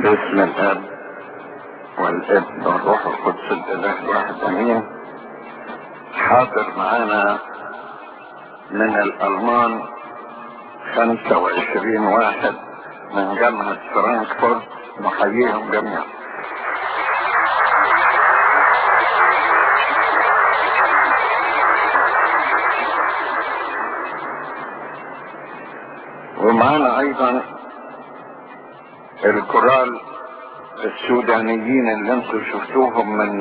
باسم الاب والابن والروح القدس الاله الواحد امين حاضر معانا من الالمان خمسة وعشرين واحد من جامعة فرانكفورت نحييهم جميعا ومعانا ايضا الكورال السودانيين اللي انتم شفتوهم من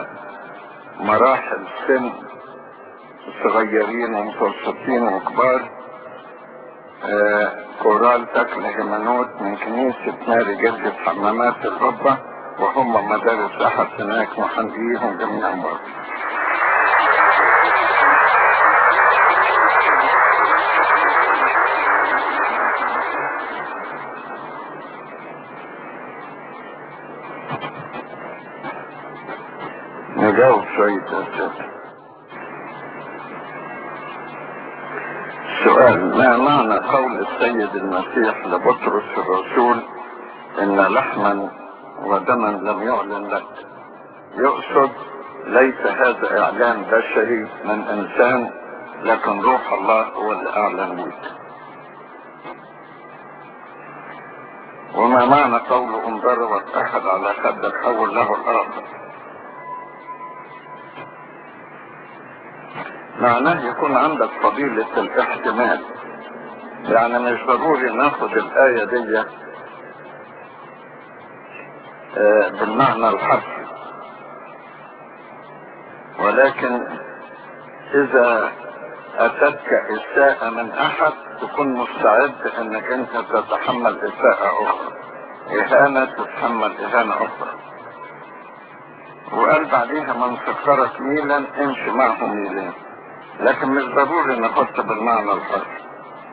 مراحل سن صغيرين ومتوسطين وكبار كورال تكل هيمانوت من كنيسة ماري جدة حمامات الربة وهم مدارس أحد هناك محمديهم جميعا برضه نجاوب شوية أسئلة سؤال ما معنى قول السيد المسيح لبطرس الرسول ان لحما ودما لم يعلن لك يقصد ليس هذا اعلان بشري من انسان لكن روح الله هو اللي اعلن لك وما معنى قول ان ضربت احد على خدك حول له الاخر معناه يكون عندك فضيلة الاحتمال يعني مش ضروري ناخد الآية دي آه بالمعنى الحرفي ولكن إذا أتتك إساءة من أحد تكون مستعد أنك أنت تتحمل إساءة أخرى إهانة تتحمل إهانة أخرى وقال بعديها من سكرت ميلا امشي معه ميلين لكن مش ضروري نحط بالمعنى الحرفي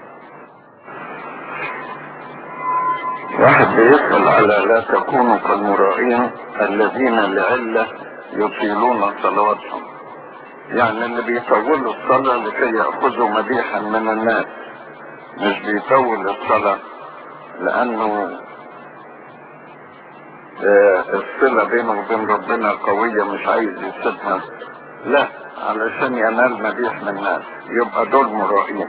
واحد بيسأل على لا تكونوا كالمرائين الذين لعلة يطيلون صلواتهم يعني اللي بيطولوا الصلاة لكي يأخذوا مديحا من الناس مش بيطول الصلاة لأنه الصلة بينه وبين ربنا قوية مش عايز يسيبها لا علشان ينال مديح من الناس يبقى دول مرائين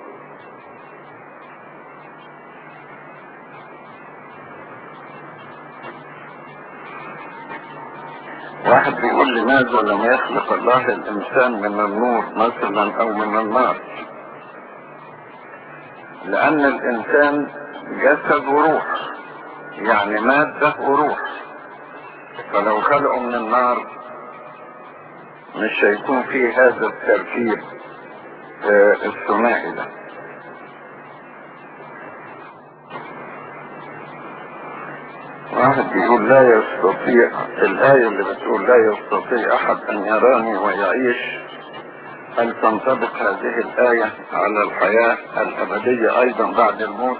واحد بيقول لماذا لم يخلق الله الانسان من النور مثلا او من النار لان الانسان جسد وروح يعني مادة وروح فلو خلقوا من النار مش هيكون في هذا التركيب آه الثنائي ده واحد بيقول لا يستطيع الآية اللي بتقول لا يستطيع أحد أن يراني ويعيش هل تنطبق هذه الآية على الحياة الأبدية أيضا بعد الموت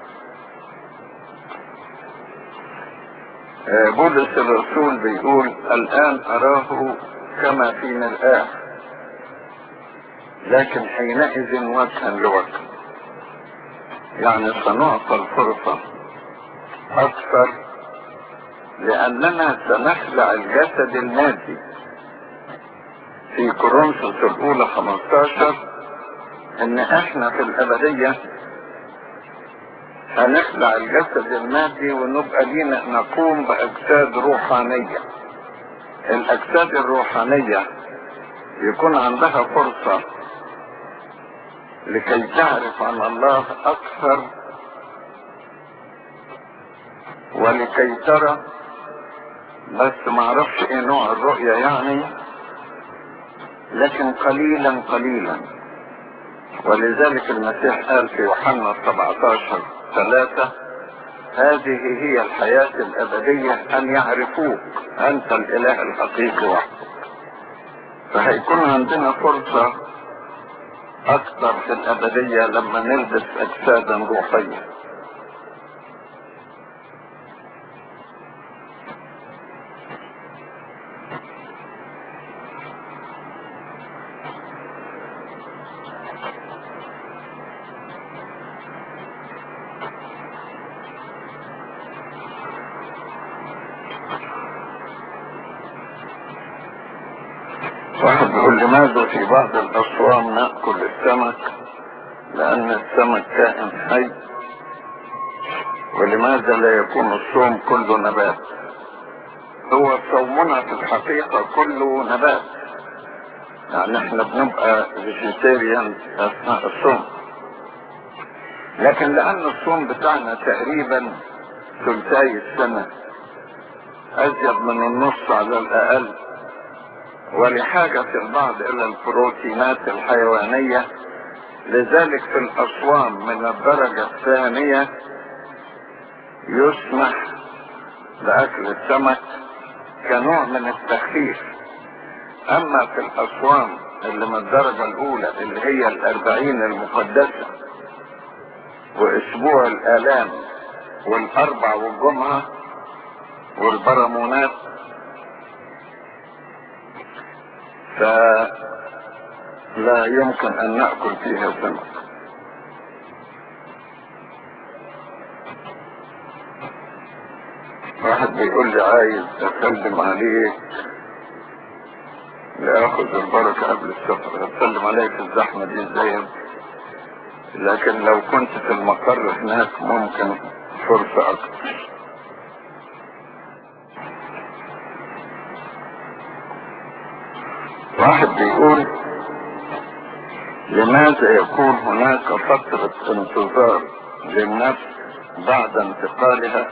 آه بولس الرسول بيقول الآن أراه كما في مرآة لكن حينئذ وجها لوجه يعني سنعطى الفرصة أكثر لأننا سنخلع الجسد المادي في كورنثوس الأولى 15 إن إحنا في الأبدية هنخلع الجسد المادي ونبقى لينا نقوم بأجساد روحانية الأجساد الروحانية يكون عندها فرصة لكي تعرف عن الله أكثر ولكي ترى بس ما اعرفش ايه نوع الرؤية يعني لكن قليلا قليلا ولذلك المسيح قال في يوحنا 17 ثلاثة هذه هي الحياة الأبدية أن يعرفوك أنت الإله الحقيقي وحدك فهيكون عندنا فرصة أكثر في الأبدية لما نلبس أجسادا روحية واحد بيقول لماذا في بعض الأصوام نأكل السمك لأن السمك كائن حي ولماذا لا يكون الصوم كله نبات هو صومنا في الحقيقة كله نبات يعني احنا بنبقى فيجيتيريان اثناء الصوم لكن لان الصوم بتاعنا تقريبا ثلثي السنة ازيد من النص على الاقل ولحاجة البعض الى البروتينات الحيوانية لذلك في الاصوام من الدرجة الثانية يسمح باكل السمك كنوع من التخفيف اما في الاصوام اللي من الدرجة الاولى اللي هي الاربعين المقدسة واسبوع الالام والاربع والجمعة والبرمونات فلا يمكن ان نأكل فيها سمك واحد بيقول لي عايز اسلم عليك لاخذ البركة قبل السفر هتسلم عليك في الزحمة دي ازاي لكن لو كنت في المقر هناك ممكن فرصة اكتر واحد بيقول لماذا يكون هناك فترة انتظار للنفس بعد انتقالها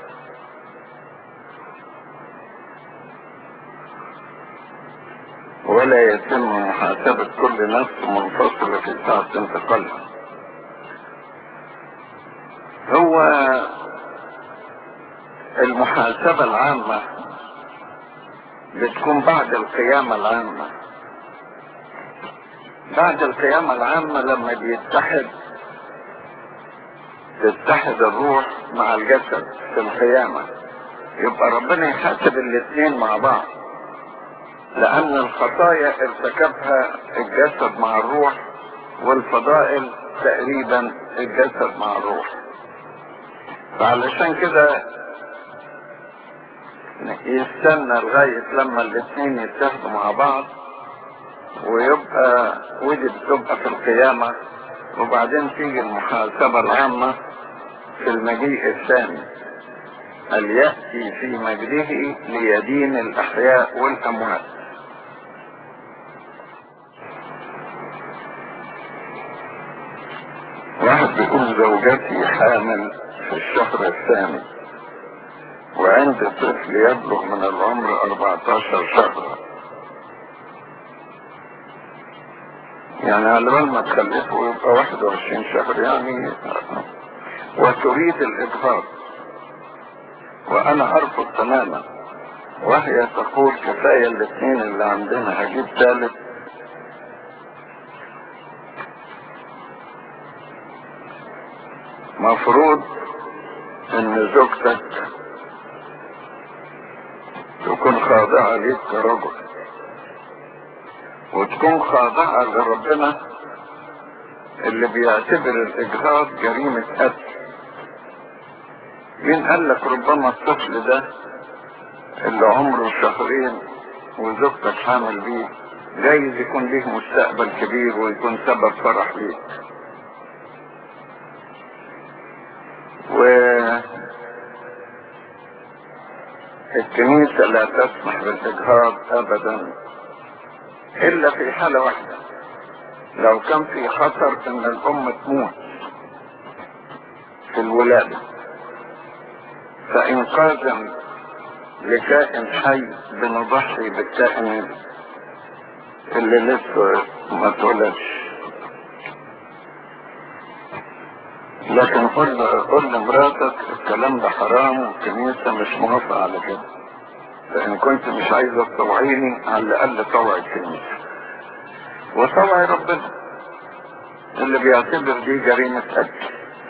ولا يتم محاسبة كل نفس منفصلة في ساعة انتقالها هو المحاسبة العامة بتكون بعد القيامة العامة بعد القيامة العامة لما بيتحد تتحد الروح مع الجسد في القيامة يبقى ربنا يحاسب الاثنين مع بعض لأن الخطايا ارتكبها الجسد مع الروح والفضائل تقريبا الجسد مع الروح فعلشان كده يستنى لغاية لما الاثنين يتحدوا مع بعض ويبقى ودي بتبقى في القيامة وبعدين تيجي المحاسبة العامة في المجيء الثاني هل يأتي في مجده ليدين الأحياء والأموات واحد بيقول زوجتي حامل في الشهر الثاني وعندي طفل يبلغ من العمر 14 شهرا يعني على بال ما تخلفه يبقى 21 شهر يعني وتريد الإجهاض وأنا أرفض تماما وهي تقول كفاية الاثنين اللي عندنا هجيب ثالث مفروض ان زوجتك تكون خاضعة ليك كرجل وتكون خاضعة لربنا اللي بيعتبر الاجهاض جريمة قتل مين قال لك ربما الطفل ده اللي عمره شهرين وزوجتك حامل بيه جايز يكون ليه مستقبل كبير ويكون سبب فرح ليك و الكنيسة لا تسمح بالإجهاض أبدا إلا في حالة واحدة لو كان في خطر إن الأم تموت في الولادة فإنقاذا لكائن حي بنضحي بالكائن اللي لسه ما اتولدش لكن قل قل لمراتك الكلام ده حرام والكنيسة مش موافقة على كده فإن كنت مش عايزة تطوعيني على الأقل طوعي الكنيسة وطوعي ربنا اللي بيعتبر دي جريمة قتل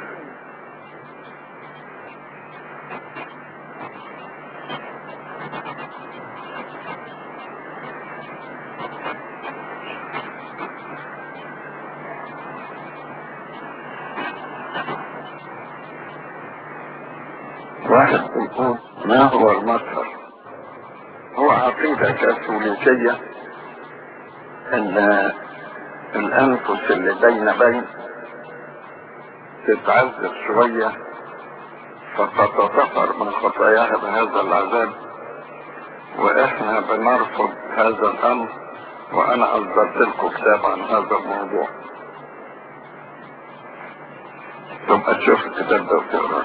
واحد يقول ما هو المظهر هو عقيدة كاثوليكية ان الانفس اللي بين بين تتعذب شوية فتتطهر من خطاياها بهذا العذاب واحنا بنرفض هذا الامر وانا اصدرت لكم كتاب عن هذا الموضوع تبقى تشوف الكتاب ده وتقراه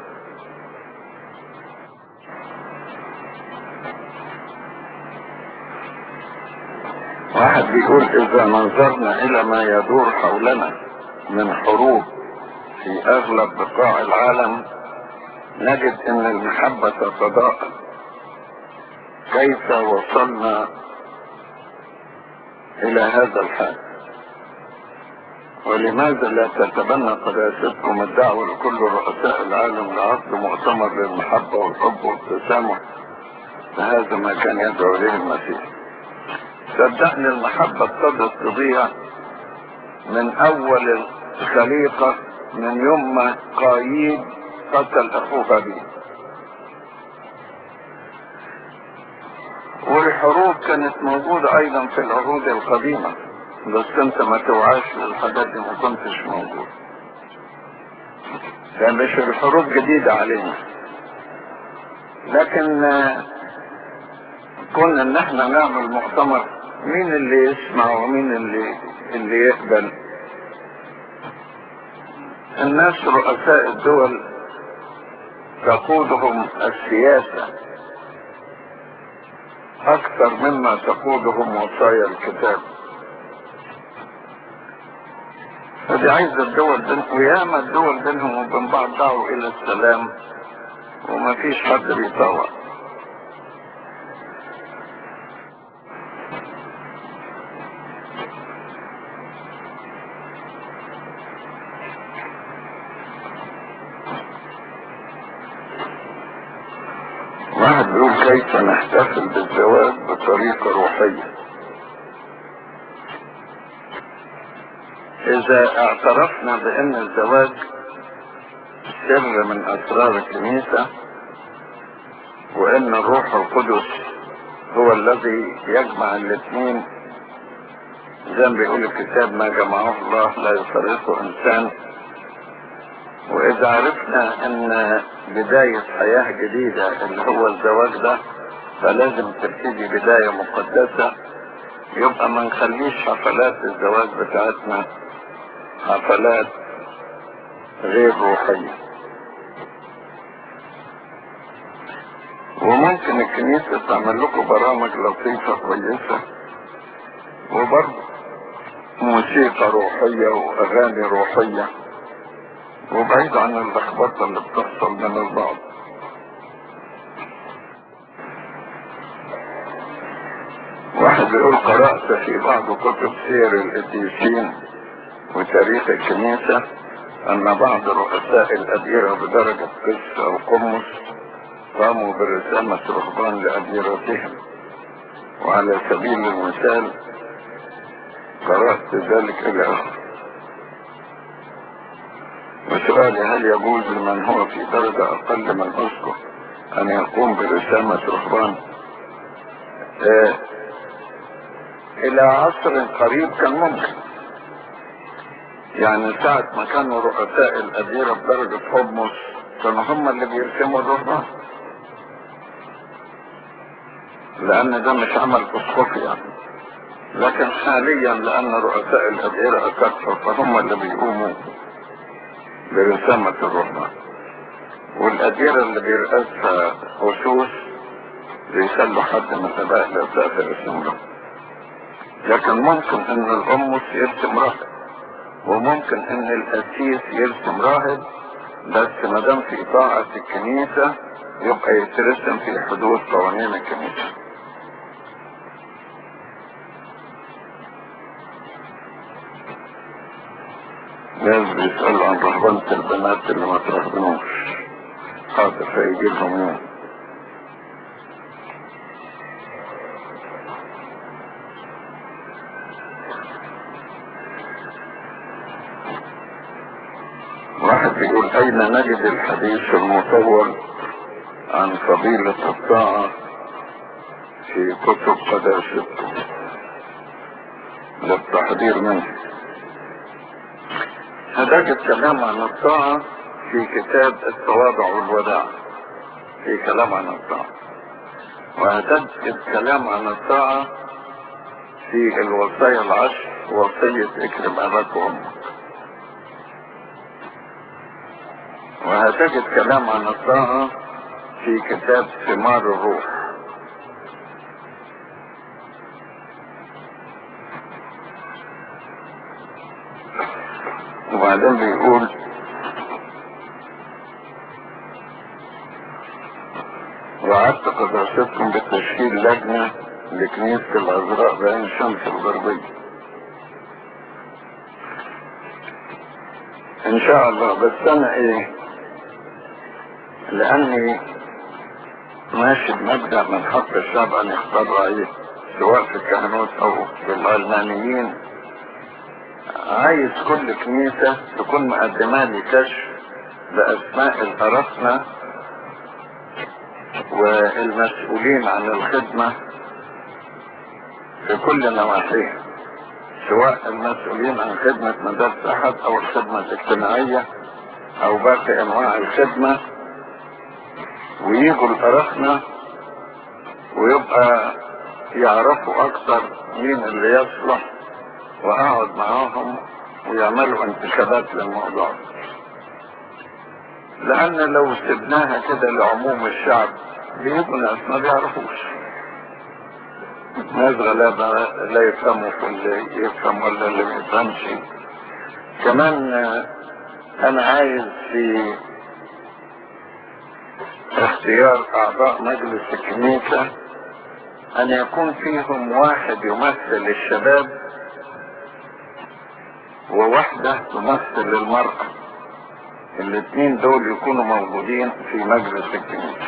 واحد بيقول اذا نظرنا الى ما يدور حولنا من حروب في اغلب بقاع العالم نجد ان المحبة تتضاءل كيف وصلنا الى هذا الحال ولماذا لا تتبنى قداستكم الدعوة لكل رؤساء العالم لعقد مؤتمر للمحبة والحب والتسامح فهذا ما كان يدعو اليه المسيح صدقني المحبة ابتدت تضيع من اول الخليقة من يوم ما قايين قتل اخوه هابيل والحروب كانت موجودة ايضا في العهود القديمة بس انت ما توعاش للحاجات دي ما كنتش موجود ده مش الحروب جديدة علينا لكن كنا ان احنا نعمل مؤتمر مين اللي يسمع ومين اللي اللي يقبل الناس رؤساء الدول تقودهم السياسة اكثر مما تقودهم وصايا الكتاب فدي عايزة الدول بين وياما الدول بينهم وبين بعض دعوا الى السلام وما فيش حد بيطوع واحد بيقول كيف نحتفل بالزواج بطريقة روحية اذا اعترفنا بان الزواج سر من اسرار الكنيسة وان الروح القدس هو الذي يجمع الاثنين زي ما بيقول الكتاب ما جمعه الله لا يفرقه انسان واذا عرفنا ان بداية حياة جديدة اللي هو الزواج ده فلازم تبتدي بداية مقدسة يبقى ما نخليش حفلات الزواج بتاعتنا حفلات غير روحية وممكن الكنيسة تعمل لكم برامج لطيفة كويسة وبرضه موسيقى روحية واغاني روحية وبعيد عن اللخبطة اللي بتحصل من البعض واحد بيقول قرأت في بعض كتب سير القديسين وتاريخ الكنيسة أن بعض رؤساء الأديرة بدرجة قس أو قمص قاموا برسامة رهبان لأديرتهم وعلى سبيل المثال قرأت ذلك إلى آخره وسؤالي هل يجوز لمن هو في درجة أقل من أسقف أن يقوم برسامة رهبان آه إلى عصر قريب كان ممكن يعني ساعة ما كانوا رؤساء الأديرة بدرجة حمص كانوا هم اللي بيرسموا الرهبان لأن ده مش عمل أسقفي يعني لكن حاليا لأن رؤساء الأديرة أكثر فهم اللي بيقوموا برسامة الرهبان والأديرة اللي بيرأسها خصوص بيخلوا حد من أباء الأساس يرسم له لكن ممكن ان الأمس يرسم راهب وممكن ان القسيس يرسم راهب بس ما دام في طاعة الكنيسة يبقى يترسم في حدود قوانين الكنيسة ناس بيسألوا عن رهبنة البنات اللي ما ترهبنوش حاضر فيجي لهم يوم واحد بيقول اين نجد الحديث المطول عن فضيلة الطاعة في كتب قداستكم للتحذير منه هذاك الكلام عن الطاعة في كتاب التواضع والوداع في كلام عن الطاعة وهذاك الكلام عن الطاعة في الوصايا العشر وصية اكرم اباك وامك وهذاك الكلام عن الطاعة في كتاب ثمار الروح وبعدين بيقول وعدت قداستكم بتشكيل لجنة لكنيسة العذراء بعين شمس الغربية ان شاء الله بس انا ايه لاني ماشي بمبدأ من حق الشعب ان يختار رئيس سواء في الكهنوت او في العلمانيين عايز كل كنيسة تكون مقدمة لي كشف باسماء الارسنة والمسؤولين عن الخدمة في كل نواحيها سواء المسؤولين عن خدمة مدارس أحد أو الخدمة الاجتماعية أو باقي أنواع الخدمة ويجوا الأرخنة ويبقى يعرفوا أكثر مين اللي يصلح وأقعد معاهم ويعملوا انتخابات للموضوع لأن لو سبناها كده لعموم الشعب بيبقوا ناس ما بيعرفوش ناس غلابة لا يفهموا في اللي يفهم ولا اللي ما يفهمش كمان انا عايز في اختيار اعضاء مجلس الكنيسة ان يكون فيهم واحد يمثل الشباب وواحدة تمثل المرأة الاثنين دول يكونوا موجودين في مجلس الكنيسة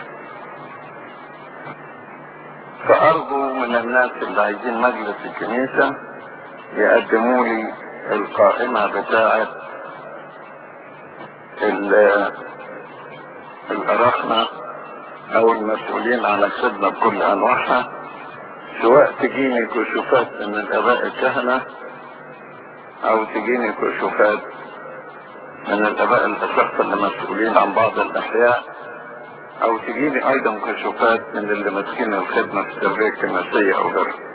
فأرجو من الناس اللي عايزين مجلس الكنيسة يقدموا لي القائمة بتاعة الأرخنة أو المسؤولين عن الخدمة بكل أنواعها سواء تجيني كشوفات من الآباء الكهنة أو تجيني كشوفات من الآباء الأسقف اللي مسؤولين عن بعض الأحياء او تجيني ايضا كشوفات من اللي ماسكين الخدمة في التربية الكنسية او غيرها